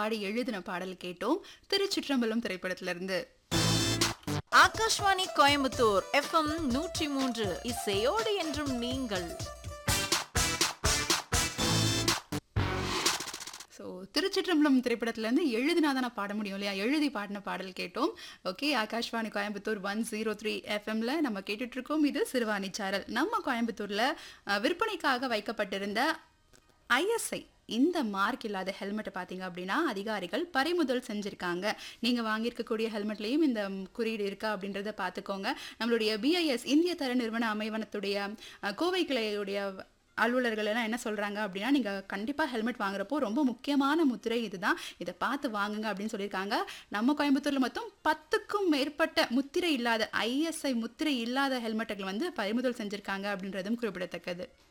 பாடி எழுதின பாடல் கேட்டோம் திருச்சிற்றம்பலம் திரைப்படத்திலிருந்து ஆகாஷ்வாணி கோயம்புத்தூர் எஃப்எம் நூற்றி மூன்று இசையோடு என்றும் நீங்கள் ஸோ திருச்சிற்றம்பலம் திரைப்படத்திலேருந்து எழுதினா நான் பாட முடியும் இல்லையா எழுதி பாடின பாடல் கேட்டோம் okay Akashvani Coimbatore one zero three எஃப்எம்ல நம்ம கேட்டுட்டு இருக்கோம் இது சிறுவாணி சாரல் நம்ம கோயம்புத்தூர்ல அஹ், விற்பனைக்காக வைக்கப்பட்டிருந்த ஐஎஸ்ஐ இந்த மார்க் இல்லாத ஹெல்மெட்டை பார்த்தீங்க அப்படின்னா அதிகாரிகள் பறிமுதல் செஞ்சுருக்காங்க நீங்கள் வாங்கியிருக்கக்கூடிய ஹெல்மெட்லேயும் இந்த குறியீடு இருக்கா அப்படின்றத பார்த்துக்கோங்க நம்மளுடைய பிஐஎஸ் இந்திய தர நிறுவன அமைவனத்துடைய அஹ், கோவை கிளையுடைய அலுவலர்கள் எல்லாம் என்ன சொல்கிறாங்க அப்படின்னா நீங்கள் கண்டிப்பாக ஹெல்மெட் வாங்குறப்போ ரொம்ப முக்கியமான முத்திரை இதுதான் இதை பார்த்து வாங்குங்க அப்படின்னு சொல்லியிருக்காங்க நம்ம கோயம்புத்தூரில் மொத்தம் பத்துக்கும் மேற்பட்ட முத்திரை இல்லாத ஐஎஸ்ஐ முத்திரை இல்லாத ஹெல்மெட்டுகள் வந்து பறிமுதல் செஞ்சுருக்காங்க அப்படின்றதும் குறிப்பிடத்தக்கது